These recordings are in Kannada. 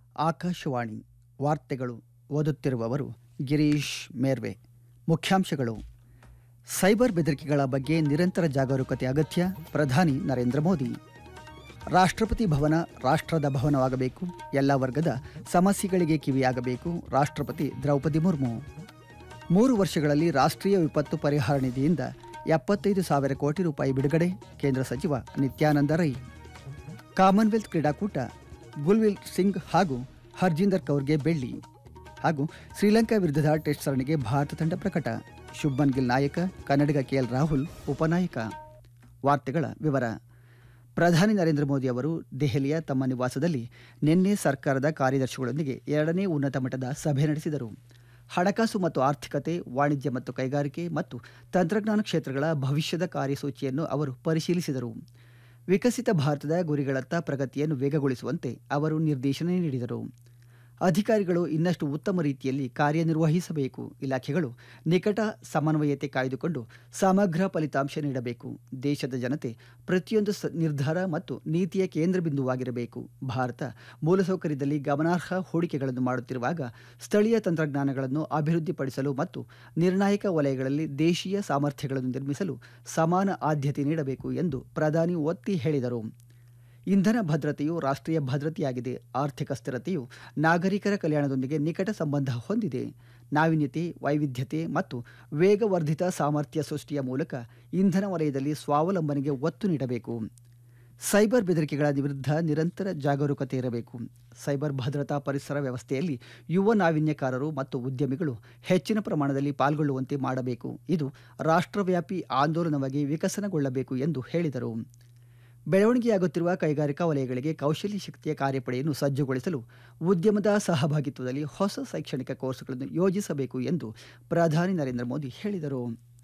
ಆಕಾಶವಾಣಿ ವಾರ್ತೆಗಳು ಓದುತ್ತಿರುವವರು ಗಿರೀಶ್ ಮೇರ್ವೆ ಮುಖ್ಯಾಂಶಗಳು ಸೈಬರ್ ಬೆದರಿಕೆಗಳ ಬಗ್ಗೆ ನಿರಂತರ ಜಾಗರೂಕತೆ ಅಗತ್ಯ ಪ್ರಧಾನಿ ನರೇಂದ್ರ ಮೋದಿ ರಾಷ್ಟ್ರಪತಿ ಭವನ ರಾಷ್ಟ್ರದ ಭವನವಾಗಬೇಕು ಎಲ್ಲ ವರ್ಗದ ಸಮಸ್ಯೆಗಳಿಗೆ ಕಿವಿಯಾಗಬೇಕು ರಾಷ್ಟ್ರಪತಿ ದ್ರೌಪದಿ ಮುರ್ಮು ಮೂರು ವರ್ಷಗಳಲ್ಲಿ ರಾಷ್ಟ್ರೀಯ ವಿಪತ್ತು ಪರಿಹಾರ ನಿಧಿಯಿಂದ ಎಪ್ಪತ್ತೈದು ಸಾವಿರ ಕೋಟಿ ರೂಪಾಯಿ ಬಿಡುಗಡೆ ಕೇಂದ್ರ ಸಚಿವ ನಿತ್ಯಾನಂದ ರೈ ಕಾಮನ್ವೆಲ್ತ್ ಕ್ರೀಡಾಕೂಟ ಗುಲ್ವಿಲ್ ಸಿಂಗ್ ಹಾಗೂ ಹರ್ಜಿಂದರ್ ಕೌರ್ಗೆ ಬೆಳ್ಳಿ ಹಾಗೂ ಶ್ರೀಲಂಕಾ ವಿರುದ್ಧದ ಟೆಸ್ಟ್ ಸರಣಿಗೆ ಭಾರತ ತಂಡ ಪ್ರಕಟ ಶುಭ್ಮನ್ ಗಿಲ್ ನಾಯಕ ಕನ್ನಡಿಗ ಕೆಎಲ್ ರಾಹುಲ್ ಉಪನಾಯಕ ವಾರ್ತೆಗಳ ವಿವರ ಪ್ರಧಾನಿ ನರೇಂದ್ರ ಮೋದಿ ಅವರು ದೆಹಲಿಯ ತಮ್ಮ ನಿವಾಸದಲ್ಲಿ ನಿನ್ನೆ ಸರ್ಕಾರದ ಕಾರ್ಯದರ್ಶಿಗಳೊಂದಿಗೆ ಎರಡನೇ ಉನ್ನತ ಮಟ್ಟದ ಸಭೆ ನಡೆಸಿದರು ಹಣಕಾಸು ಮತ್ತು ಆರ್ಥಿಕತೆ ವಾಣಿಜ್ಯ ಮತ್ತು ಕೈಗಾರಿಕೆ ಮತ್ತು ತಂತ್ರಜ್ಞಾನ ಕ್ಷೇತ್ರಗಳ ಭವಿಷ್ಯದ ಕಾರ್ಯಸೂಚಿಯನ್ನು ಅವರು ಪರಿಶೀಲಿಸಿದರು ವಿಕಸಿತ ಭಾರತದ ಗುರಿಗಳತ್ತ ಪ್ರಗತಿಯನ್ನು ವೇಗಗೊಳಿಸುವಂತೆ ಅವರು ನಿರ್ದೇಶನ ನೀಡಿದರು ಅಧಿಕಾರಿಗಳು ಇನ್ನಷ್ಟು ಉತ್ತಮ ರೀತಿಯಲ್ಲಿ ಕಾರ್ಯನಿರ್ವಹಿಸಬೇಕು ಇಲಾಖೆಗಳು ನಿಕಟ ಸಮನ್ವಯತೆ ಕಾಯ್ದುಕೊಂಡು ಸಮಗ್ರ ಫಲಿತಾಂಶ ನೀಡಬೇಕು ದೇಶದ ಜನತೆ ಪ್ರತಿಯೊಂದು ಸ ನಿರ್ಧಾರ ಮತ್ತು ನೀತಿಯ ಕೇಂದ್ರ ಬಿಂದುವಾಗಿರಬೇಕು ಭಾರತ ಮೂಲಸೌಕರ್ಯದಲ್ಲಿ ಗಮನಾರ್ಹ ಹೂಡಿಕೆಗಳನ್ನು ಮಾಡುತ್ತಿರುವಾಗ ಸ್ಥಳೀಯ ತಂತ್ರಜ್ಞಾನಗಳನ್ನು ಅಭಿವೃದ್ಧಿಪಡಿಸಲು ಮತ್ತು ನಿರ್ಣಾಯಕ ವಲಯಗಳಲ್ಲಿ ದೇಶೀಯ ಸಾಮರ್ಥ್ಯಗಳನ್ನು ನಿರ್ಮಿಸಲು ಸಮಾನ ಆದ್ಯತೆ ನೀಡಬೇಕು ಎಂದು ಪ್ರಧಾನಿ ಒತ್ತಿ ಹೇಳಿದರು ಇಂಧನ ಭದ್ರತೆಯು ರಾಷ್ಟ್ರೀಯ ಭದ್ರತೆಯಾಗಿದೆ ಆರ್ಥಿಕ ಸ್ಥಿರತೆಯು ನಾಗರಿಕರ ಕಲ್ಯಾಣದೊಂದಿಗೆ ನಿಕಟ ಸಂಬಂಧ ಹೊಂದಿದೆ ನಾವೀನ್ಯತೆ ವೈವಿಧ್ಯತೆ ಮತ್ತು ವೇಗವರ್ಧಿತ ಸಾಮರ್ಥ್ಯ ಸೃಷ್ಟಿಯ ಮೂಲಕ ಇಂಧನ ವಲಯದಲ್ಲಿ ಸ್ವಾವಲಂಬನೆಗೆ ಒತ್ತು ನೀಡಬೇಕು ಸೈಬರ್ ಬೆದರಿಕೆಗಳ ವಿರುದ್ಧ ನಿರಂತರ ಜಾಗರೂಕತೆ ಇರಬೇಕು ಸೈಬರ್ ಭದ್ರತಾ ಪರಿಸರ ವ್ಯವಸ್ಥೆಯಲ್ಲಿ ಯುವ ನಾವೀನ್ಯಕಾರರು ಮತ್ತು ಉದ್ಯಮಿಗಳು ಹೆಚ್ಚಿನ ಪ್ರಮಾಣದಲ್ಲಿ ಪಾಲ್ಗೊಳ್ಳುವಂತೆ ಮಾಡಬೇಕು ಇದು ರಾಷ್ಟ್ರವ್ಯಾಪಿ ಆಂದೋಲನವಾಗಿ ವಿಕಸನಗೊಳ್ಳಬೇಕು ಎಂದು ಹೇಳಿದರು ಬೆಳವಣಿಗೆಯಾಗುತ್ತಿರುವ ಕೈಗಾರಿಕಾ ವಲಯಗಳಿಗೆ ಕೌಶಲ್ಯ ಶಕ್ತಿಯ ಕಾರ್ಯಪಡೆಯನ್ನು ಸಜ್ಜುಗೊಳಿಸಲು ಉದ್ಯಮದ ಸಹಭಾಗಿತ್ವದಲ್ಲಿ ಹೊಸ ಶೈಕ್ಷಣಿಕ ಕೋರ್ಸ್ಗಳನ್ನು ಯೋಜಿಸಬೇಕು ಎಂದು ಪ್ರಧಾನಿ ನರೇಂದ್ರ ಮೋದಿ ಹೇಳಿದರು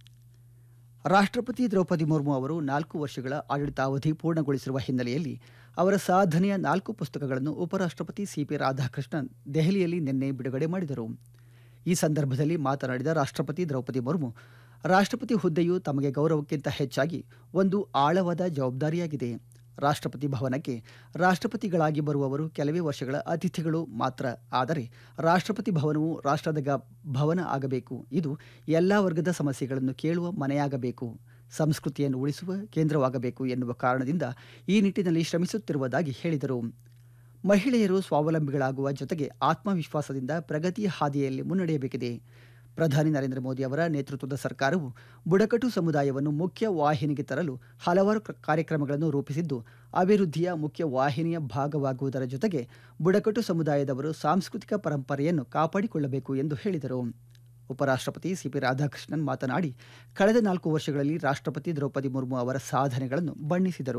ರಾಷ್ಟ್ರಪತಿ ದ್ರೌಪದಿ ಮುರ್ಮು ಅವರು ನಾಲ್ಕು ವರ್ಷಗಳ ಆಡಳಿತಾವಧಿ ಪೂರ್ಣಗೊಳಿಸಿರುವ ಹಿನ್ನೆಲೆಯಲ್ಲಿ ಅವರ ಸಾಧನೆಯ ನಾಲ್ಕು ಪುಸ್ತಕಗಳನ್ನು ಉಪರಾಷ್ಟ್ರಪತಿ ಸಿಪಿ ರಾಧಾಕೃಷ್ಣನ್ ದೆಹಲಿಯಲ್ಲಿ ನಿನ್ನೆ ಬಿಡುಗಡೆ ಮಾಡಿದರು ಈ ಸಂದರ್ಭದಲ್ಲಿ ಮಾತನಾಡಿದ ರಾಷ್ಟ್ರಪತಿ ದ್ರೌಪದಿ ಮುರ್ಮು ರಾಷ್ಟ್ರಪತಿ ಹುದ್ದೆಯು ತಮಗೆ ಗೌರವಕ್ಕಿಂತ ಹೆಚ್ಚಾಗಿ ಒಂದು ಆಳವಾದ ಜವಾಬ್ದಾರಿಯಾಗಿದೆ ರಾಷ್ಟ್ರಪತಿ ಭವನಕ್ಕೆ ರಾಷ್ಟ್ರಪತಿಗಳಾಗಿ ಬರುವವರು ಕೆಲವೇ ವರ್ಷಗಳ ಅತಿಥಿಗಳು ಮಾತ್ರ ಆದರೆ ರಾಷ್ಟ್ರಪತಿ ಭವನವು ರಾಷ್ಟ್ರದ ಗ ಭವನ ಆಗಬೇಕು ಇದು ಎಲ್ಲ ವರ್ಗದ ಸಮಸ್ಯೆಗಳನ್ನು ಕೇಳುವ ಮನೆಯಾಗಬೇಕು ಸಂಸ್ಕೃತಿಯನ್ನು ಉಳಿಸುವ ಕೇಂದ್ರವಾಗಬೇಕು ಎನ್ನುವ ಕಾರಣದಿಂದ ಈ ನಿಟ್ಟಿನಲ್ಲಿ ಶ್ರಮಿಸುತ್ತಿರುವುದಾಗಿ ಹೇಳಿದರು ಮಹಿಳೆಯರು ಸ್ವಾವಲಂಬಿಗಳಾಗುವ ಜೊತೆಗೆ ಆತ್ಮವಿಶ್ವಾಸದಿಂದ ಪ್ರಗತಿಯ ಹಾದಿಯಲ್ಲಿ ಮುನ್ನಡೆಯಬೇಕಿದೆ ಪ್ರಧಾನಿ ನರೇಂದ್ರ ಮೋದಿ ಅವರ ನೇತೃತ್ವದ ಸರ್ಕಾರವು ಬುಡಕಟ್ಟು ಸಮುದಾಯವನ್ನು ಮುಖ್ಯ ವಾಹಿನಿಗೆ ತರಲು ಹಲವಾರು ಕಾರ್ಯಕ್ರಮಗಳನ್ನು ರೂಪಿಸಿದ್ದು ಅಭಿವೃದ್ಧಿಯ ಮುಖ್ಯ ವಾಹಿನಿಯ ಭಾಗವಾಗುವುದರ ಜೊತೆಗೆ ಬುಡಕಟ್ಟು ಸಮುದಾಯದವರು ಸಾಂಸ್ಕೃತಿಕ ಪರಂಪರೆಯನ್ನು ಕಾಪಾಡಿಕೊಳ್ಳಬೇಕು ಎಂದು ಹೇಳಿದರು ಉಪರಾಷ್ಟ್ರಪತಿ ಸಿಪಿ ರಾಧಾಕೃಷ್ಣನ್ ಮಾತನಾಡಿ ಕಳೆದ ನಾಲ್ಕು ವರ್ಷಗಳಲ್ಲಿ ರಾಷ್ಟ್ರಪತಿ ದ್ರೌಪದಿ ಮುರ್ಮು ಅವರ ಸಾಧನೆಗಳನ್ನು ಬಣ್ಣಿಸಿದರು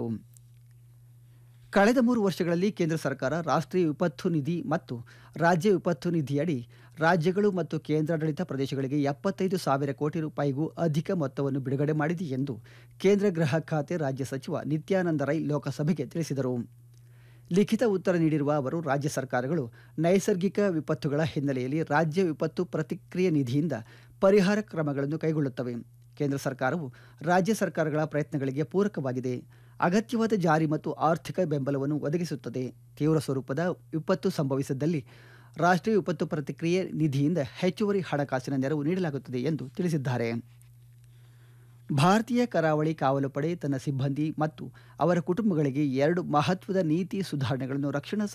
ಕಳೆದ ಮೂರು ವರ್ಷಗಳಲ್ಲಿ ಕೇಂದ್ರ ಸರ್ಕಾರ ರಾಷ್ಟ್ರೀಯ ವಿಪತ್ತು ನಿಧಿ ಮತ್ತು ರಾಜ್ಯ ವಿಪತ್ತು ನಿಧಿಯಡಿ ರಾಜ್ಯಗಳು ಮತ್ತು ಕೇಂದ್ರಾಡಳಿತ ಪ್ರದೇಶಗಳಿಗೆ ಎಪ್ಪತ್ತೈದು ಸಾವಿರ ಕೋಟಿ ರೂಪಾಯಿಗೂ ಅಧಿಕ ಮೊತ್ತವನ್ನು ಬಿಡುಗಡೆ ಮಾಡಿದೆ ಎಂದು ಕೇಂದ್ರ ಗೃಹ ಖಾತೆ ರಾಜ್ಯ ಸಚಿವ ನಿತ್ಯಾನಂದ ರೈ ಲೋಕಸಭೆಗೆ ತಿಳಿಸಿದರು ಲಿಖಿತ ಉತ್ತರ ನೀಡಿರುವ ಅವರು ರಾಜ್ಯ ಸರ್ಕಾರಗಳು ನೈಸರ್ಗಿಕ ವಿಪತ್ತುಗಳ ಹಿನ್ನೆಲೆಯಲ್ಲಿ ರಾಜ್ಯ ವಿಪತ್ತು ಪ್ರತಿಕ್ರಿಯೆ ನಿಧಿಯಿಂದ ಪರಿಹಾರ ಕ್ರಮಗಳನ್ನು ಕೈಗೊಳ್ಳುತ್ತವೆ ಕೇಂದ್ರ ಸರ್ಕಾರವು ರಾಜ್ಯ ಸರ್ಕಾರಗಳ ಪ್ರಯತ್ನಗಳಿಗೆ ಪೂರಕವಾಗಿದೆ ಅಗತ್ಯವಾದ ಜಾರಿ ಮತ್ತು ಆರ್ಥಿಕ ಬೆಂಬಲವನ್ನು ಒದಗಿಸುತ್ತದೆ ತೀವ್ರ ಸ್ವರೂಪದ ವಿಪತ್ತು ಸಂಭವಿಸಿದ್ದಲ್ಲಿ ರಾಷ್ಟ್ರೀಯ ವಿಪತ್ತು ಪ್ರತಿಕ್ರಿಯೆ ನಿಧಿಯಿಂದ ಹೆಚ್ಚುವರಿ ಹಣಕಾಸಿನ ನೆರವು ನೀಡಲಾಗುತ್ತದೆ ಎಂದು ತಿಳಿಸಿದ್ದಾರೆ ಭಾರತೀಯ ಕರಾವಳಿ ಕಾವಲು ಪಡೆ ತನ್ನ ಸಿಬ್ಬಂದಿ ಮತ್ತು ಅವರ ಕುಟುಂಬಗಳಿಗೆ ಎರಡು ಮಹತ್ವದ ನೀತಿ ಸುಧಾರಣೆಗಳನ್ನು ರಕ್ಷಣಾ